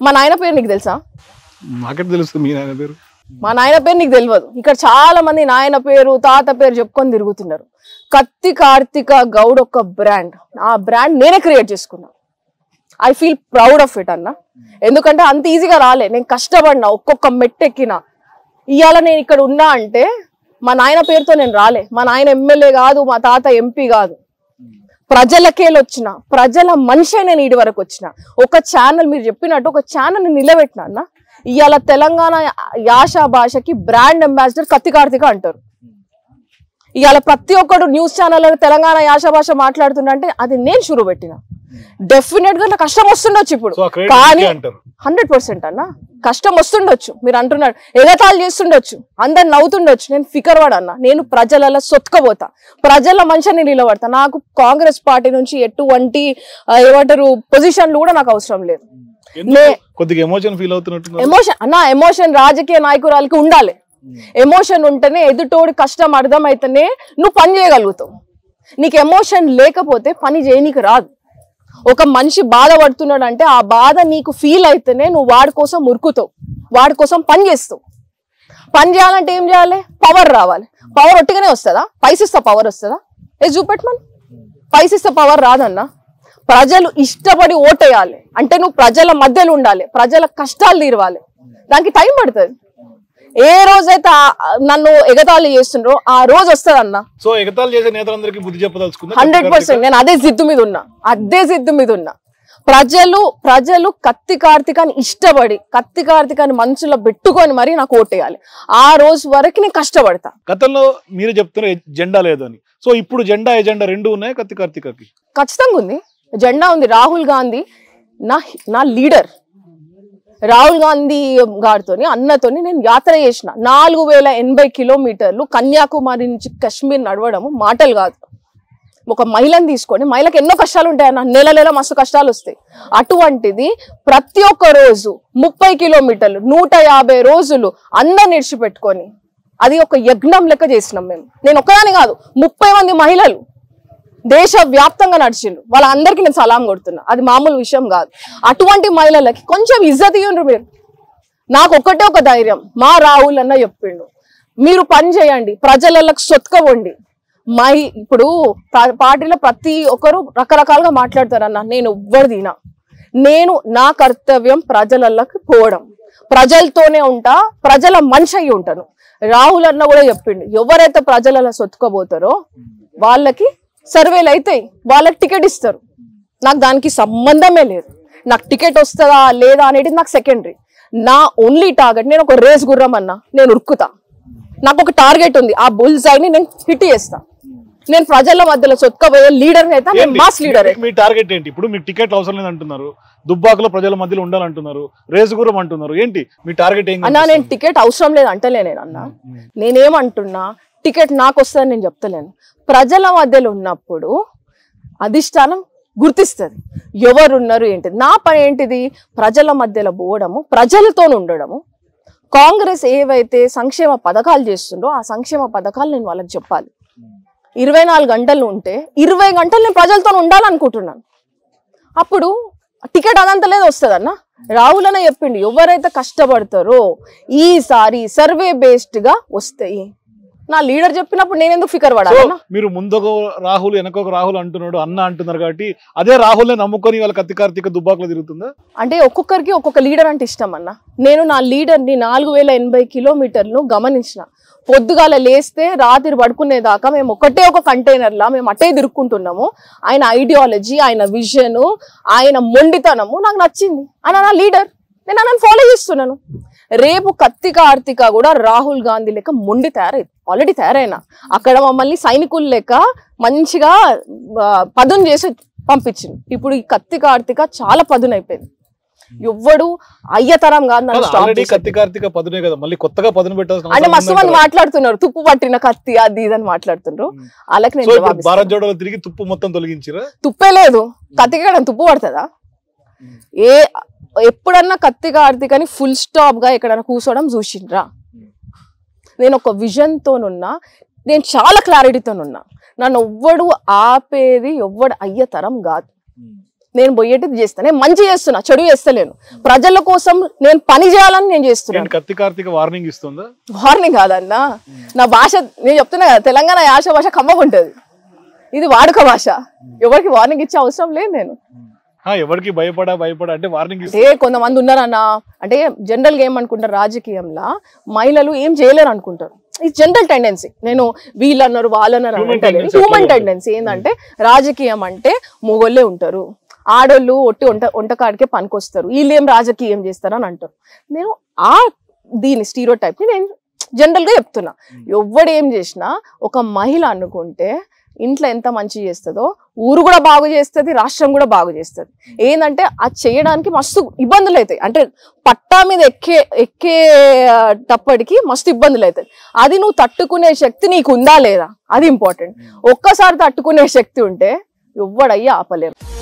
మా నాయన పేరు నీకు తెలుసా మాకెట్ తెలుస్తుంది మీ నాయన పేరు మా నాయన పేరు నీకు తెలియదు ఇక్కడ చాలా మంది నాయన పేరు తాత పేరు చెప్పుకొని తిరుగుతున్నారు కత్తి కార్తిక గౌడ్ ఒక బ్రాండ్ ఆ బ్రాండ్ నేనే క్రియేట్ చేసుకున్నా I feel proud of it అన్న ఎందుకంటే అంత ఈజీగా రాలే నేను కష్టపడినా ఒక్కొక్క మెట్టెక్కిన ఇవాళ నేను ఇక్కడ ఉన్నా అంటే మా నాయన పేరుతో నేను రాలే మా నాయన ఎమ్మెల్యే కాదు మా తాత ఎంపీ కాదు ప్రజలకేలు వచ్చిన ప్రజల మనిషే నేను ఇటు వరకు వచ్చిన ఒక ఛానల్ మీరు చెప్పినట్టు ఒక ఛానల్ నిలబెట్టిన అన్న ఇవాళ తెలంగాణ యాస భాషకి బ్రాండ్ అంబాసిడర్ కత్తి కార్తిక అంటారు ఇవాళ ప్రతి ఒక్కడు న్యూస్ ఛానల్ తెలంగాణ యాస భాష మాట్లాడుతుండంటే అది నేను షురు పెట్టిన డెఫినెట్ గా నాకు కష్టం వస్తుండొచ్చు ఇప్పుడు సో ఆ క్రెడిట్ కానీ మీకే అంటారు హండ్రెడ్ పర్సెంట్ అన్న కష్టం వస్తుండొచ్చు మీరు అంటున్నారు ఎగతాళి చేస్తుండొచ్చు అందరు నవ్వుతుండొచ్చు నేను ఫికర్ వాడు అన్న నేను ప్రజలలో సొత్తుకపోతా ప్రజల మనిషిని నిలబడతా నాకు కాంగ్రెస్ పార్టీ నుంచి ఎటువంటి ఆ, ఏమంటారు పొజిషన్లు కూడా నాకు అవసరం లేదు ఎందుకు కొద్దిగా ఎమోషన్ ఫీల్ అవుతున్నట్టు ఎమోషన్ అన్న ఎమోషన్ రాజకీయ నాయకురాలకి ఉండాలి ఎమోషన్ ఉంటేనే ఎదుటోడి కష్టం అర్థమైతేనే నువ్వు పని చేయగలుగుతావు నీకు ఎమోషన్ లేకపోతే పని చేయనీకి రాదు ఒక మనిషి బాధపడుతున్నాడు అంటే ఆ బాధ నీకు ఫీల్ అయితేనే నువ్వు వాడి కోసం ఉరుకుతావు వాడి కోసం పని చేస్తావు పని చేయాలంటే ఏం చేయాలి పవర్ రావాలి పవర్ ఒట్టిగానే వస్తుందా పైసిస్తా పవర్ వస్తుందా ఏ చూపెట్టమని పైసిస్తా పవర్ రాదన్నా ప్రజలు ఇష్టపడి ఓటేయాలి అంటే నువ్వు ప్రజల మధ్యలో ఉండాలి ప్రజల కష్టాలు తీరవాలి దానికి టైం పడుతుంది ఏ రోజైతే ఆ- నన్ను ఎగతాళి చేస్తుండ్రో ఆ రోజు వస్తుంది అన్న సో ఎగతాలు చేసే నేతలందరికీ బుద్ధి చెప్పదలుచుకుందా హండ్రెడ్ పర్సెంట్ నేను అదే జిద్దు మీద ఉన్నా అదే జిద్దు మీద ఉన్నా ప్రజలు ప్రజలు కత్తి కార్తికాన్ని ఇష్టపడి కత్తి కార్తికాన్ని మనసులో పెట్టుకొని మరీ నాకు ఓటేయాలి ఆ రోజు వరకు నేను కష్టపడతా గతంలో మీరు చెప్తున్నారు జెండా లేదు అని సో ఇప్పుడు జెండా ఎజెండా రెండు ఉన్నాయి కత్తి కార్తికకి ఖచ్చితంగా ఉంది జెండా ఉంది రాహుల్ గాంధీ నా నా లీడర్ రాహుల్ గాంధీ గారితోని అన్నతోని నేను యాత్ర చేసిన నాలుగు వేల ఎనభై కిలోమీటర్లు కన్యాకుమారి నుంచి కశ్మీర్ నడవడము మాటలు కాదు ఒక మహిళను తీసుకొని మహిళకి ఎన్నో కష్టాలు ఉంటాయన్న నెల నెల మస్తు కష్టాలు వస్తాయి అటువంటిది ప్రతి ఒక్క రోజు ముప్పై కిలోమీటర్లు నూట యాభై రోజులు అందరిని ఇడిచిపెట్టుకొని అది ఒక యజ్ఞం లెక్క చేసినాం మేము నేను ఒక్కదాని కాదు ముప్పై మంది మహిళలు దేశ వ్యాప్తంగా నడిచిండ్రు వాళ్ళందరికీ నేను సలాం కొడుతున్నా అది మామూలు విషయం కాదు అటువంటి మహిళలకి కొంచెం ఇజ్జత్ ఇయ్యండ్రు మీరు నాకు ఒక్కటే ఒక ధైర్యం మా రాహుల్ అన్న చెప్పిండు మీరు పని చేయండి ప్రజలకు సొత్తుకోండి మై ఇప్పుడు పా- పార్టీలో ప్రతి ఒక్కరు రకరకాలుగా మాట్లాడతారు అన్న నేను ఎవ్వరు తినా నేను నా కర్తవ్యం ప్రజలకి పోవడం ప్రజలతోనే ఉంటా ప్రజల మనిషి అయి ఉంటాను రాహుల్ అన్న కూడా చెప్పిండు ఎవరైతే ప్రజలలో సొత్తుకోబోతారో వాళ్ళకి సర్వేలు అవుతాయి వాళ్ళకి టికెట్ ఇస్తారు నాకు దానికి సంబంధమే లేదు నాకు టికెట్ వస్తుందా లేదా అనేది నాకు సెకండరీ నా ఓన్లీ టార్గెట్ నేను ఒక రేస్ గుర్రం అన్నా నేను ఉరుకుతా నాకు ఒక టార్గెట్ ఉంది ఆ బుల్స్ ని నేను హిట్ చేస్తా నేను ప్రజల మధ్యలో సొత్తుకోబోయే లీడర్ అయితే నేను ఏంటి? మాస్ లీడర్ మీ- మీ టార్గెట్ ఏంటి ఇప్పుడు మీకు టికెట్ అవసరం లేదు అంటున్నారు దుబ్బాకలో ప్రజల మధ్యలో ఉండాలంటున్నారు రేసుగురం అంటున్నారు ఏంటి మీ టార్గెట్ ఏం అన్నా నేను టికెట్ అవసరం లేదు అంటలే నేను అన్న నేనేమంటున్నా టికెట్ నాకు వస్తుందని నేను చెప్తలేను ప్రజల మధ్యలో ఉన్నప్పుడు అధిష్టానం గుర్తిస్తుంది ఎవరున్నారు ఏంటిది నా పని ఏంటిది ప్రజల మధ్యలో పోవడము ప్రజలతో ఉండడము కాంగ్రెస్ ఏవైతే సంక్షేమ పథకాలు చేస్తుండో ఆ సంక్షేమ పథకాలు నేను వాళ్ళకి చెప్పాలి ఇరవై నాలుగు గంటలు ఉంటే ఇరవై గంటలు నేను ప్రజలతో ఉండాలనుకుంటున్నాను అప్పుడు టికెట్ అదంతా లేదు వస్తుంది అన్న రాహుల్ అన్న చెప్పిండు ఎవరైతే కష్టపడతారో ఈసారి సర్వే బేస్డ్ గా వస్తాయి నా లీడర్ చెప్పినప్పుడు నేను ఎందుకు ఫికర్ సో పడాలన్నా మీరు ముందొక రాహుల్ వెనకొక రాహుల్ అంటున్నాడు అన్న అంటున్నారు కాబట్టి అదే రాహుల్ నమ్ముకొని వాళ్ళ కత్తి కార్తీక దుబ్బాకలో తిరుగుతుందా అంటే ఒక్కొక్కరికి ఒక్కొక్క లీడర్ అంటే ఇష్టం అన్న నేను నా లీడర్ని నాలుగు వేల ఎనభై కిలోమీటర్లు గమనించిన పొద్దుగాల లేస్తే రాత్రి పడుకునేదాకా మేము ఒకటే ఒక కంటైనర్లా మేము అట్టే తిరుక్కుంటున్నాము ఆయన ఐడియాలజీ ఆయన విజన్ ఆయన మొండితనము నాకు నచ్చింది ఆయన నా లీడర్ నేను ఆయన ఫాలో చేస్తున్నాను రేపు కత్తి కార్తిక కూడా రాహుల్ గాంధీ లెక్క మొండి తయారైంది ఆల్రెడీ తయారైనా అక్కడ మమ్మల్ని సైనికులు లెక్క మంచిగా ఆ, పదును చేసి పంపించింది ఇప్పుడు ఈ కత్తి కార్తిక చాలా పదును అయిపోయింది ఎవ్వడు అయ్యతరం కాదు నన్ను స్టాప్ ఆల్రెడీ చేసి కత్తి కార్తీక పదునే కదా మళ్ళీ కొత్తగా పదును పెట్టాల్సిన అంటే అవసరం మస్తు మంది ఉందంటారా? మాట్లాడుతున్నారు తుప్పు పట్టిన కత్తి అది ఇది అని మాట్లాడుతున్నారు ఉమ్. వాళ్ళకి సో నేను ఇప్పుడు జవాబిస్తాను. భారత్ జోడోలో తిరిగి తుప్పు మొత్తం తొలగించిరా తుప్పే లేదు కత్తికి ఎక్కడ తుప్పు పడుతుందా ఏ ఎప్పుడన్నా కత్తి కార్తీకని ఫుల్ స్టాప్ గా ఎక్కడన్నా కూర్చోవడం చూసిండ్రా నేను ఒక విజన్ తోనున్నా నేను చాలా క్లారిటీతోనున్నా నన్ను ఎవ్వడు ఆపేది ఎవ్వడు అయ్యే తరం కాదు నేను పోయేటిది చేస్తాను నేను మంచి చేస్తున్నా చెడు చేస్తలేను ప్రజల కోసం నేను పని చేయాలని నేను చేస్తున్నాను ఏంటి కత్తి కార్తీక వార్నింగ్ ఇస్తుందా వార్నింగ్ కాదన్నా నా భాష నేను చెప్తున్నా కదా తెలంగాణ యాస భాష ఖమ్మం ఉంటది ఇది వాడుక భాష ఎవరికి వార్నింగ్ ఇచ్చే అవసరం లేదు నేను ఆ, ఎవరికి భయపడా భయపడా అంటే వార్నింగ్ ఇస్తుంది అంటే కొంతమంది ఉన్నారన్న అంటే జనరల్ గా ఏమనుకుంటారు రాజకీయంలో మహిళలు ఏం చేయలేరు అనుకుంటారు ఇది జనరల్ టెండెన్సీ నేను వీళ్ళు అన్నారు వాళ్ళు అన్నారు Human అంటే tendency హ్యూమన్ అట్లా టెండెన్సీ ఏంటంటే రాజకీయం అంటే మొగోళ్ళే ఉంటారు ఆడోళ్ళు ఒట్టి వంట వంటకాడికే పనికొస్తారు వీళ్ళు ఏం రాజకీయం చేస్తారు అని అంటారు నేను ఆ దీని స్టీరో టైప్ ని నేను జనరల్ గా చెప్తున్నా ఎవ్వడు ఏం చేసినా ఒక మహిళ అనుకుంటే ఇంట్లో ఎంత మంచి చేస్తుందో ఊరు కూడా బాగు చేస్తుంది రాష్ట్రం కూడా బాగు చేస్తుంది ఏంటంటే అది చేయడానికి మస్తు ఇబ్బందులు అవుతాయి అంటే పట్టా మీద ఎక్కే ఎక్కే ఆ, టప్పటికి మస్తు ఇబ్బందులు అవుతాయి అది నువ్వు తట్టుకునే శక్తి నీకు ఉందా లేదా అది ఇంపార్టెంట్ ఒక్కసారి తట్టుకునే శక్తి ఉంటే ఎవ్వడయ్యి ఆపలేరు